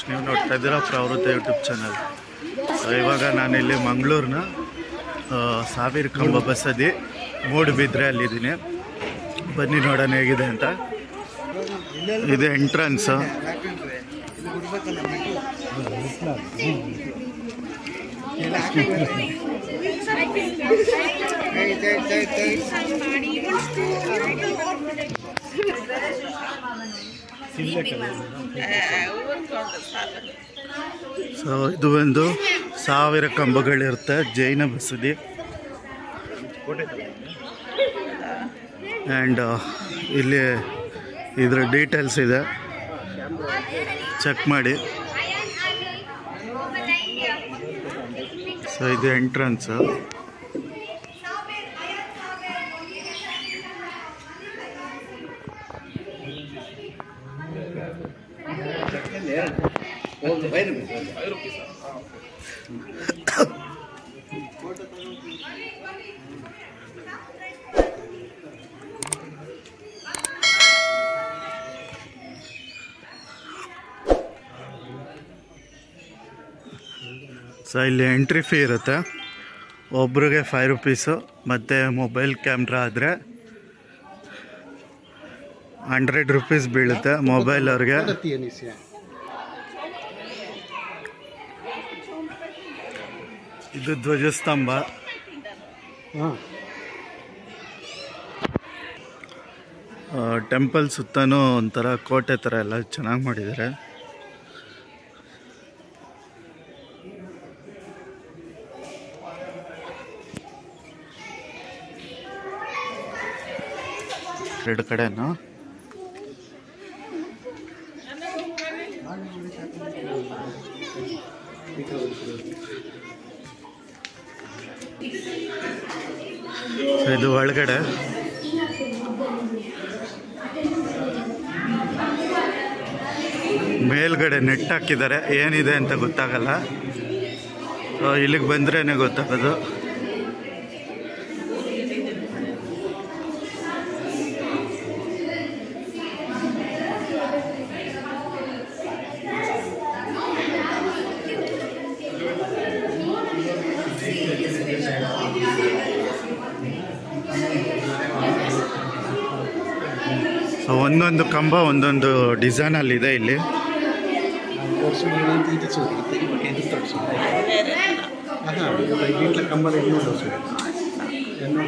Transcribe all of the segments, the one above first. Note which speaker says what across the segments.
Speaker 1: ನೀವು ನೋಡ್ತಾ ಇದ್ದೀರಾ ಪ್ರವೃತ್ತ ಯೂಟ್ಯೂಬ್ ಚಾನಲ್ ಇವಾಗ ನಾನಿಲ್ಲಿ ಮಂಗಳೂರಿನ ಸಾವಿರ ಕಂಬ ಬಸದಿ ಮೂಡುಬಿದ್ರೆ ಅಲ್ಲಿದ್ದೀನಿ ಬನ್ನಿ ನೋಡೋಣ ಹೇಗಿದೆ ಅಂತ ಇದು ಎಂಟ್ರನ್ಸ್ ಸೊ ಇದು ಒಂದು ಸಾವಿರ ಕಂಬಗಳಿರುತ್ತೆ ಜೈನ ಬಸದಿ ಆ್ಯಂಡ್ ಇಲ್ಲಿ ಇದ್ರ ಡೀಟೇಲ್ಸ್ ಇದೆ ಚೆಕ್ ಮಾಡಿ ಸೊ ಇದು ಎಂಟ್ರನ್ಸು ಸೊ ಇಲ್ಲಿ ಎಂಟ್ರಿ ಫೀ ಇರುತ್ತೆ ಒಬ್ರಿಗೆ ಫೈವ್ ರುಪೀಸು ಮತ್ತು ಮೊಬೈಲ್ ಕ್ಯಾಮ್ರಾ ಆದರೆ ಹಂಡ್ರೆಡ್ ರುಪೀಸ್ ಬೀಳುತ್ತೆ ಮೊಬೈಲ್ ಅವ್ರಿಗೆ ಇದು ಧ್ವಜಸ್ತಂಭ ಟೆಂಪಲ್ ಸುತ್ತನೂ ಒಂಥರ ಕೋಟೆ ಥರ ಎಲ್ಲ ಚೆನ್ನಾಗಿ ಮಾಡಿದ್ದಾರೆ ಎರಡು ಕಡೆನೂ ಸೊ ಇದು ಒಳಗಡೆ ಮೇಲ್ಗಡೆ ನೆಟ್ ಹಾಕಿದ್ದಾರೆ ಏನಿದೆ ಅಂತ ಗೊತ್ತಾಗಲ್ಲ ಸೊ ಇಲ್ಲಿಗೆ ಬಂದ್ರೇ ಗೊತ್ತಾಗೋದು ಸೊ ಒಂದೊಂದು ಕಂಬ ಒಂದೊಂದು ಡಿಸೈನಲ್ಲಿದೆ ಇಲ್ಲಿ
Speaker 2: ఇంట్లో కంబలు ఎన్ని ఉండవు ఎన్నో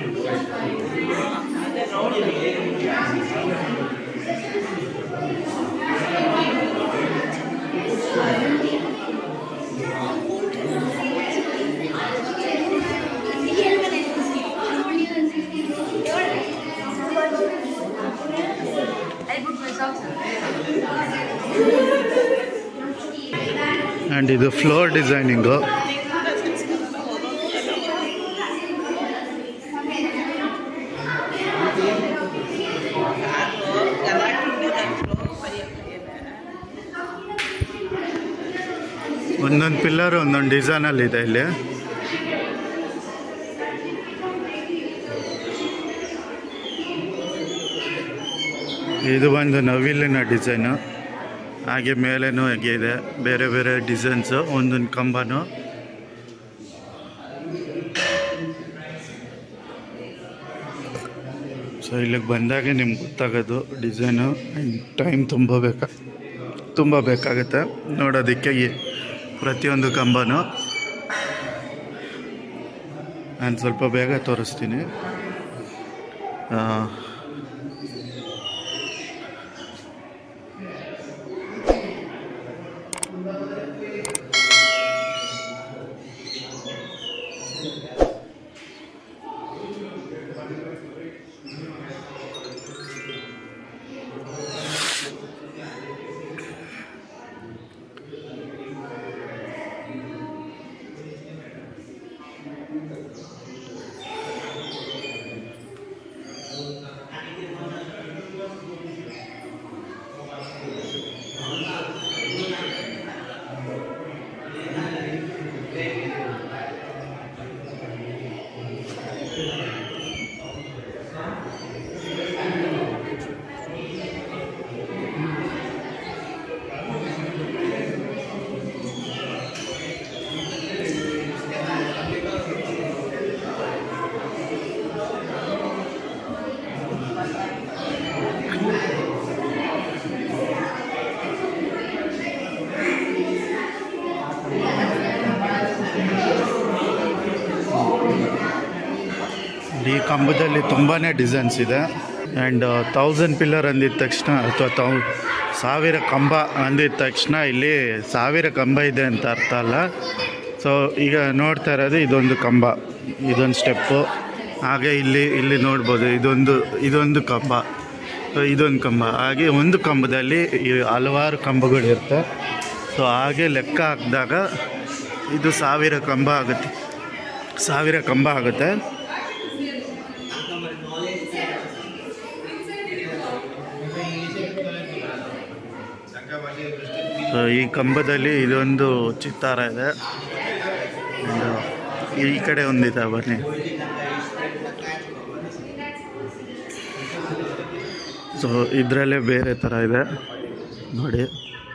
Speaker 1: ಆ್ಯಂಡ್ ಇದು ಫ್ಲೋರ್ ಡಿಸೈನಿಂಗು ಒಂದೊಂದು ಪಿಲ್ಲರ್ ಒಂದೊಂದು ಡಿಸೈನಲ್ಲಿ ಇದೆ ಇಲ್ಲಿ ಇದು ಒಂದು ನವಿಲಿನ ಡಿಸೈನು ಹಾಗೆ ಮೇಲೇನೂ ಹಾಗೆ ಇದೆ ಬೇರೆ ಬೇರೆ ಡಿಸೈನ್ಸು ಒಂದೊಂದು ಕಂಬನೂ ಸೊ ಇಲ್ಲಿಗೆ ಬಂದಾಗೆ ನಿಮ್ಗೆ ಗೊತ್ತಾಗೋದು ಡಿಸೈನು ಟೈಮ್ ತುಂಬ ಬೇಕಾ ತುಂಬ ಬೇಕಾಗುತ್ತೆ ನೋಡೋದಕ್ಕೆ ಈ ಪ್ರತಿಯೊಂದು ಕಂಬನೂ ನಾನು ಸ್ವಲ್ಪ ಬೇಗ ತೋರಿಸ್ತೀನಿ ಆ, ಈ ಕಂಬದಲ್ಲಿ ತುಂಬಾ ಡಿಸೈನ್ಸ್ ಇದೆ ಆ್ಯಂಡ್ ತೌಸಂಡ್ ಪಿಲ್ಲರ್ ಅಂದಿದ ತಕ್ಷಣ ಅಥವಾ ತೌ ಸಾವಿರ ಕಂಬ ಅಂದಿದ ತಕ್ಷಣ ಇಲ್ಲಿ ಸಾವಿರ ಕಂಬ ಇದೆ ಅಂತ ಅರ್ಥ ಅಲ್ಲ ಸೊ ಈಗ ನೋಡ್ತಾ ಇರೋದು ಇದೊಂದು ಕಂಬ ಇದೊಂದು ಸ್ಟೆಪ್ಪು ಹಾಗೆ ಇಲ್ಲಿ ಇಲ್ಲಿ ನೋಡ್ಬೋದು ಇದೊಂದು ಇದೊಂದು ಕಂಬ ಸೊ ಇದೊಂದು ಕಂಬ ಹಾಗೆ ಒಂದು ಕಂಬದಲ್ಲಿ ಈ ಹಲವಾರು ಕಂಬಗಳು ಇರುತ್ತೆ ಸೊ ಹಾಗೆ ಲೆಕ್ಕ ಹಾಕಿದಾಗ ಇದು ಸಾವಿರ ಕಂಬ ಆಗುತ್ತೆ ಸಾವಿರ ಕಂಬ ಆಗುತ್ತೆ ಸೊ ಈ ಕಂಬದಲ್ಲಿ ಇದೊಂದು ಚಿತ್ತಾರ ಇದೆ And ಈ ಕಡೆ ಒಂದಿದೆ ಬನ್ನಿ ಸೊ ಇದರಲ್ಲೇ ಬೇರೆ ಥರ ಇದೆ ನೋಡಿ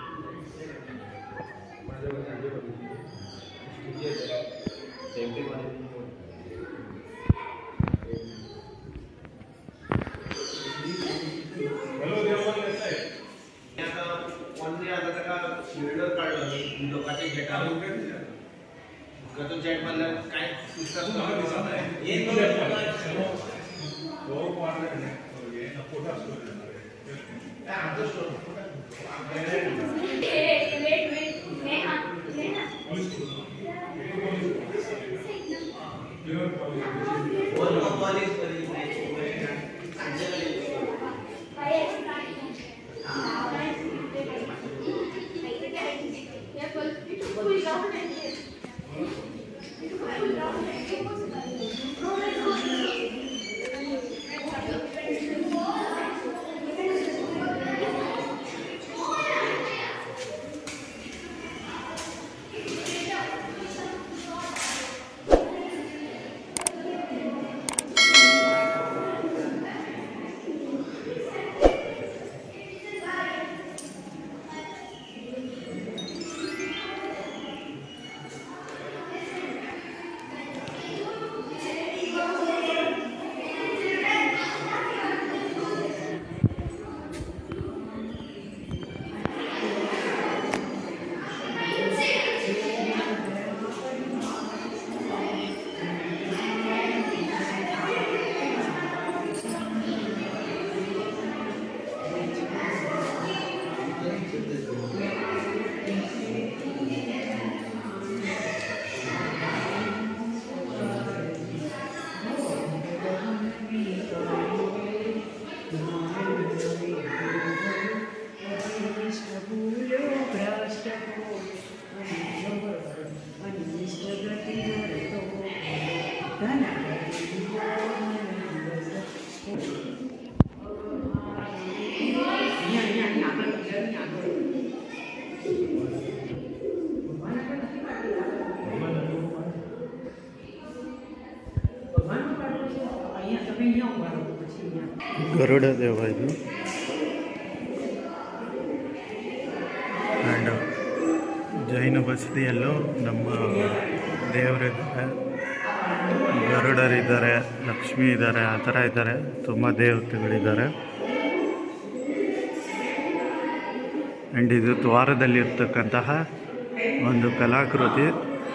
Speaker 1: ಗರುಡ ದೇವ ಇದು ಆ್ಯಂಡ್ ಜೈನ ಬಸದಿಯಲ್ಲೂ ನಮ್ಮ ದೇವರಿದ್ದಾರೆ ಗರುಡರಿದ್ದಾರೆ ಲಕ್ಷ್ಮಿ ಇದ್ದಾರೆ ಆ ಥರ ಇದ್ದಾರೆ ತುಂಬ ದೇವತೆಗಳಿದ್ದಾರೆ ಆ್ಯಂಡ್ ಇದು ದ್ವಾರದಲ್ಲಿರ್ತಕ್ಕಂತಹ ಒಂದು ಕಲಾಕೃತಿ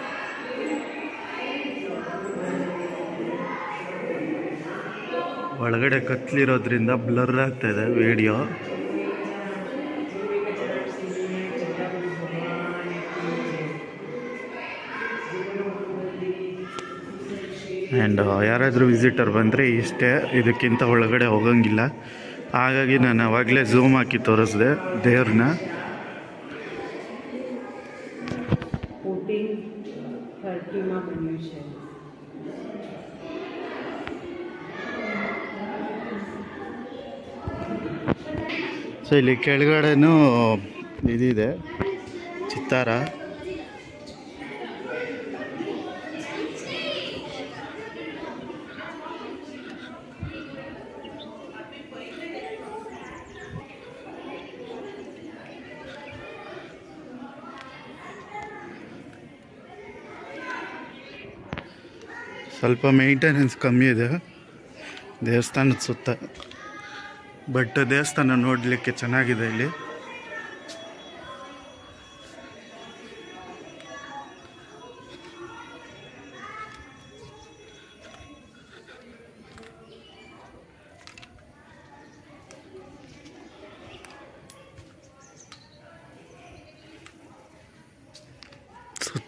Speaker 1: ಒಳಗಡೆ ಕತ್ಲಿರೋದ್ರಿಂದ ಬ್ಲರ್ ಆಗ್ತಾ ಇದೆ ವಿಡಿಯೋ ಆ್ಯಂಡ್ ಯಾರಾದರೂ ವಿಸಿಟರ್ ಬಂದರೆ ಇಷ್ಟೇ ಇದಕ್ಕಿಂತ ಒಳಗಡೆ ಹೋಗಂಗಿಲ್ಲ ಹಾಗಾಗಿ ನಾನು ಅವಾಗಲೇ ಝೂಮ್ ಹಾಕಿ ತೋರಿಸಿದೆ ದೇವ್ರನ್ನ
Speaker 3: ફોર્ટીન થર્ટીમાં બન્યું છે
Speaker 1: ಸೊ ಇಲ್ಲಿ ಕೆಳಗಡೆನೂ ಇದಿದೆ ಚಿತ್ತಾರ ಸ್ವಲ್ಪ ಮೇಂಟೆನೆನ್ಸ್ ಕಮ್ಮಿ ಇದೆ ದೇವಸ್ಥಾನದ ಸುತ್ತ ಬಟ್ ದೇವಸ್ಥಾನ ನೋಡಲಿಕ್ಕೆ ಚೆನ್ನಾಗಿದೆ ಇಲ್ಲಿ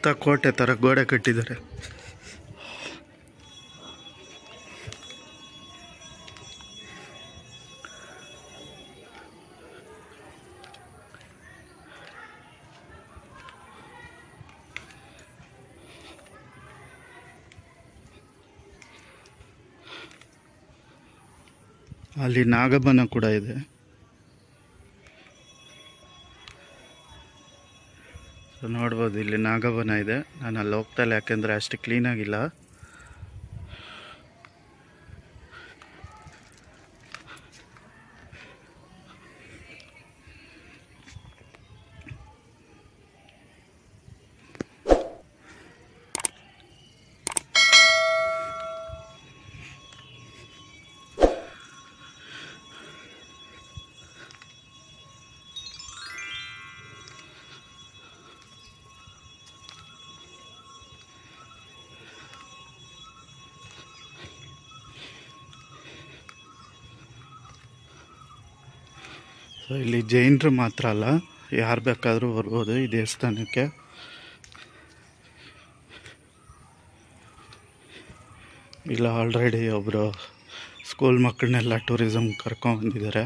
Speaker 1: ಸುತ್ತ ಕೋಟೆ ಥರ ಗೋಡೆ ಕಟ್ಟಿದ್ದಾರೆ ಅಲ್ಲಿ ನಾಗಬನ ಕೂಡ ಇದೆ ಸೊ ನೋಡ್ಬೋದು ಇಲ್ಲಿ ನಾಗಬನ ಇದೆ ನಾನು ಅಲ್ಲಿ ಹೋಗ್ತಾ ಇಲ್ಲ ಯಾಕೆಂದರೆ ಅಷ್ಟು ಕ್ಲೀನಾಗಿಲ್ಲ ಸೊ ಇಲ್ಲಿ ಜೈನರು ಮಾತ್ರ ಅಲ್ಲ ಯಾರು ಬೇಕಾದರೂ ಬರ್ಬೋದು ಈ ದೇವಸ್ಥಾನಕ್ಕೆ ಇಲ್ಲ ಆಲ್ರೆಡಿ ಒಬ್ಬರು ಸ್ಕೂಲ್ ಮಕ್ಕಳನ್ನೆಲ್ಲ ಟೂರಿಸಮ್ ಕರ್ಕೊಂಬಂದಿದ್ದಾರೆ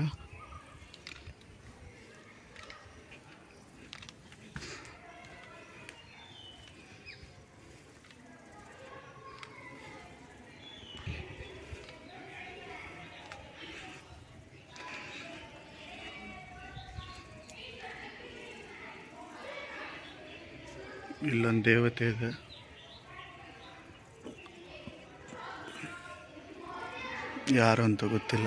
Speaker 1: ಇಲ್ಲೊಂದು ದೇವತೆ ಇದೆ ಯಾರು ಅಂತ ಗೊತ್ತಿಲ್ಲ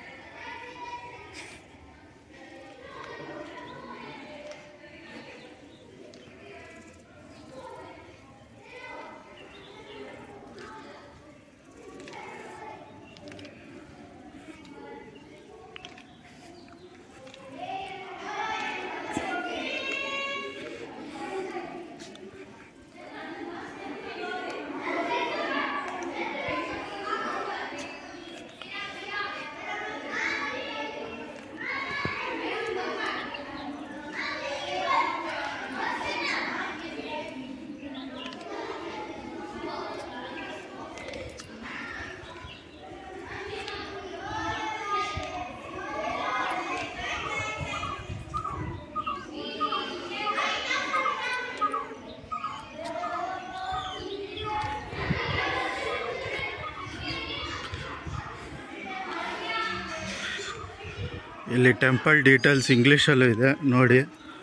Speaker 1: ಇಲ್ಲಿ ಟೆಂಪಲ್ ಡೀಟೇಲ್ಸ್ ಇಂಗ್ಲೀಷಲ್ಲೂ ಇದೆ ನೋಡಿ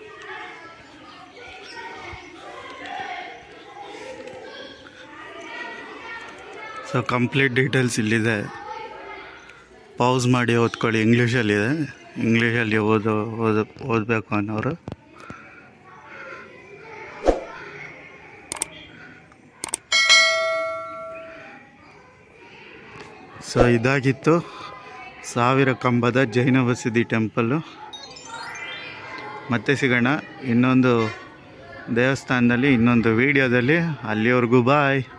Speaker 1: ಸೊ ಕಂಪ್ಲೀಟ್ ಡೀಟೇಲ್ಸ್ ಇಲ್ಲಿದೆ ಪೌಸ್ ಮಾಡಿ ಓದ್ಕೊಳ್ಳಿ ಇಂಗ್ಲೀಷಲ್ಲಿದೆ ಇಂಗ್ಲೀಷಲ್ಲಿ ಓದೋ ಓದ ಓದಬೇಕು ಅನ್ನೋರು ಸೊ ಇದಾಗಿತ್ತು ಸಾವಿರ ಕಂಬದ ಜೈನ ಬಸದಿ ಟೆಂಪಲ್ಲು ಮತ್ತೆ ಸಿಗೋಣ ಇನ್ನೊಂದು ದೇವಸ್ಥಾನದಲ್ಲಿ ಇನ್ನೊಂದು ವೀಡಿಯೋದಲ್ಲಿ ಅಲ್ಲಿವರೆಗೂ ಬಾಯ್